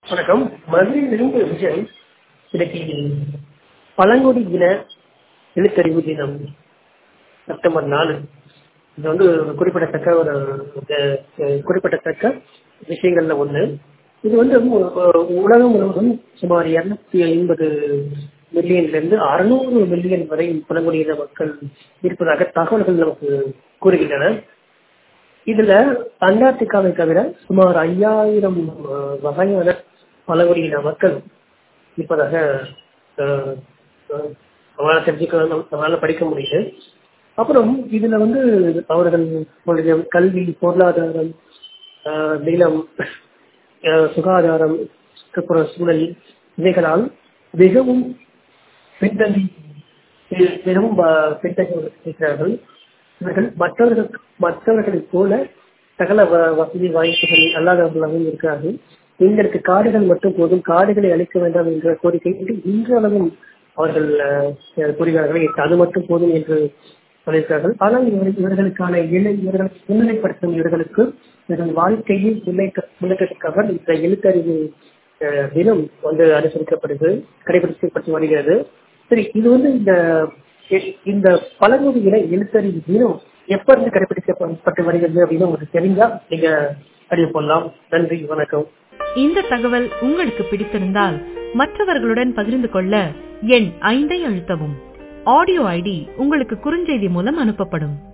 வணக்கம் மதுரையிலிருந்து விஜய் இன்னைக்கு பழங்குடி இன எழுத்தறிவு தினம் செப்டம்பர் நாலு இது வந்து ஒரு குறிப்பிடத்தக்க ஒரு அஹ், அஹ், குறிப்பிடத்தக்க விஷயங்கள்ல ஒண்ணு இது வந்து உ- உலகம் முழுவதும் சுமார் இருநூத்தி ஐம்பது மில்லியன்ல இருந்து அறுநூறு மில்லியன் வரை பழங்குடியின மக்கள் இருப்பதாக தகவல்கள் நமக்கு கூறுகின்றன இதுல அண்டார்டிகாவை தவிர சுமார் ஐயாயிரம் அஹ், வகையான பழங்குடியின மக்கள் இருப்பதாக அஹ், அஹ், நம்மளால தெரிஞ்சுக்க நம்மளால படிக்க முடியுது அப்புறம் இதுல வந்து அவர்கள் அவர்களுடைய கல்வி பொருளாதாரம் அஹ், நிலம் அஹ், சுகாதாரம் அப்புறம் சூழல் இவைகளால் மிகவும் பின்தங்கி மிகவும் ப- பின்தங்கி இருக்கிறார்கள் இவர்கள் மற்றவர்கள் மற்றவர்களைப் போல சகல வ- வசதி வாய்ப்புகள் அல்லாதவர்களாகவும் இருக்கிறார்கள் எங்களுக்கு காடுகள் மட்டும் போதும் காடுகளை அழிக்க வேண்டாம் என்ற கோரிக்கை இன்று இன்றளவும் அவர்கள் அஹ், கூறுகிறார்கள் எனக்கு அது மட்டும் போதும் என்று சொல்லியிருக்கிறார்கள் ஆனால் இவர்கள் இவர்களுக்கான இணை இவர்களுக்கு முன்னிலைப்படுத்தும் இவர்களுக்கு இவர்கள் வாழ்க்கையில் முன்னேற்ற முன்னேற்றத்திற்காக இந்த எழுத்தறிவு அஹ், தினம் வந்து அனுசரிக்கப்படுது கடைபிடிக்கப்பட்டு வருகிறது சரி இது வந்து இந்த இந்த பழங்குடி இன எழுத்தறிவு தினம் எப்ப இருந்து கடைபிடிக்கப்பட்டு வருகிறது அப்படின்னு உங்களுக்கு தெரிஞ்சா நீங்க அறிவு போடலாம் நன்றி வணக்கம் இந்த தகவல் உங்களுக்கு பிடித்திருந்தால் மற்றவர்களுடன் பகிர்ந்து கொள்ள எண் ஐந்தை அழுத்தவும் ஆடியோ ஐடி உங்களுக்கு குறுஞ்செய்தி மூலம் அனுப்பப்படும்